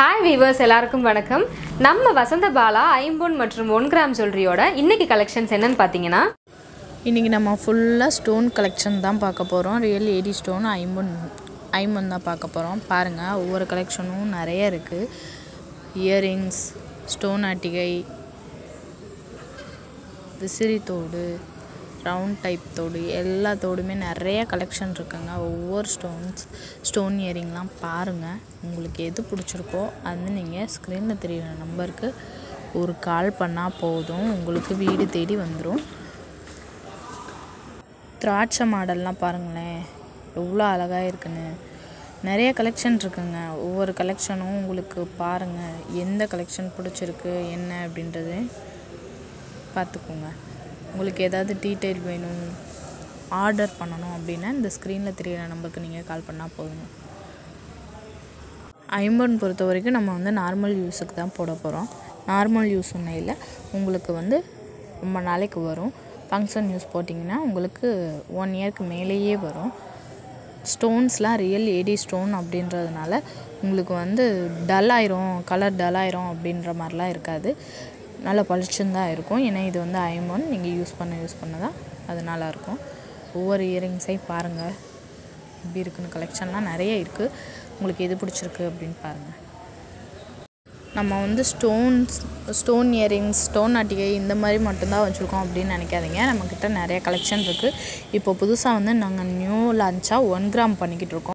hi viewers எல்லாருக்கும் வணக்கம் நம்ம வசந்த பாலா ஐம்பொன் மற்றும் ஒன் கிராம் ஜுவல்லரியோட இன்னைக்கு கலெக்ஷன்ஸ் என்னன்னு பார்த்தீங்கன்னா இன்றைக்கி நம்ம ஃபுல்லாக ஸ்டோன் கலெக்ஷன் தான் பார்க்க போகிறோம் ரியல் ஏடி ஸ்டோன் ஐம்பொன் ஐம்பொன் தான் பார்க்க போகிறோம் பாருங்கள் ஒவ்வொரு கலெக்ஷனும் நிறைய இருக்குது இயரிங்ஸ் ஸ்டோன் அட்டிகை விசிறி தோடு ரவுண்ட் டைப் தோடு எல்லா தோடுமே நிறைய கலெக்ஷன் இருக்குங்க ஒவ்வொரு ஸ்டோன்ஸ் ஸ்டோன் இயரிங்லாம் பாருங்கள் உங்களுக்கு எது பிடிச்சிருக்கோ அது நீங்கள் ஸ்க்ரீனில் தெரியுற நம்பருக்கு ஒரு கால் பண்ணால் போதும் உங்களுக்கு வீடு தேடி வந்துடும் திராட்சை மாடல்லாம் பாருங்களேன் எவ்வளோ அழகாக இருக்குன்னு நிறைய கலெக்ஷன் இருக்குங்க ஒவ்வொரு கலெக்ஷனும் உங்களுக்கு பாருங்கள் எந்த கலெக்ஷன் பிடிச்சிருக்கு என்ன அப்படின்றது பார்த்துக்கோங்க உங்களுக்கு ஏதாவது டீட்டெயில் வேணும் ஆர்டர் பண்ணணும் அப்படின்னா இந்த ஸ்க்ரீனில் தெரியிற நம்பருக்கு நீங்கள் கால் பண்ணால் போதுங்க ஐம்பன் பொறுத்த வரைக்கும் நம்ம வந்து நார்மல் யூஸுக்கு தான் போட போகிறோம் நார்மல் யூஸ் உண்மையில் உங்களுக்கு வந்து ரொம்ப நாளைக்கு வரும் ஃபங்க்ஷன் யூஸ் போட்டிங்கன்னா உங்களுக்கு ஒன் இயர்க்கு மேலேயே வரும் ஸ்டோன்ஸ்லாம் ரியல் ஏடி ஸ்டோன் அப்படின்றதுனால உங்களுக்கு வந்து டல் ஆயிரும் கலர் டல் ஆயிரும் அப்படின்ற மாதிரிலாம் இருக்காது நல்ல பளிச்சுன்னு தான் இருக்கும் ஏன்னா இது வந்து ஐமோன் நீங்கள் யூஸ் பண்ண யூஸ் பண்ண தான் அது நல்லாயிருக்கும் ஒவ்வொரு இயரிங்ஸையும் பாருங்கள் எப்படி இருக்குன்னு கலெக்ஷன்லாம் நிறைய இருக்குது உங்களுக்கு எது பிடிச்சிருக்கு அப்படின்னு பாருங்கள் நம்ம வந்து ஸ்டோன்ஸ் ஸ்டோன் இயரிங்ஸ் ஸ்டோன் அட்டிகை இந்த மாதிரி மட்டும்தான் வச்சுருக்கோம் அப்படின்னு நினைக்காதீங்க நம்மக்கிட்ட நிறைய கலெக்ஷன் இருக்குது இப்போ புதுசாக வந்து நாங்கள் நியூ லான்ச்சாக ஒன் கிராம் பண்ணிக்கிட்டு இருக்கோம்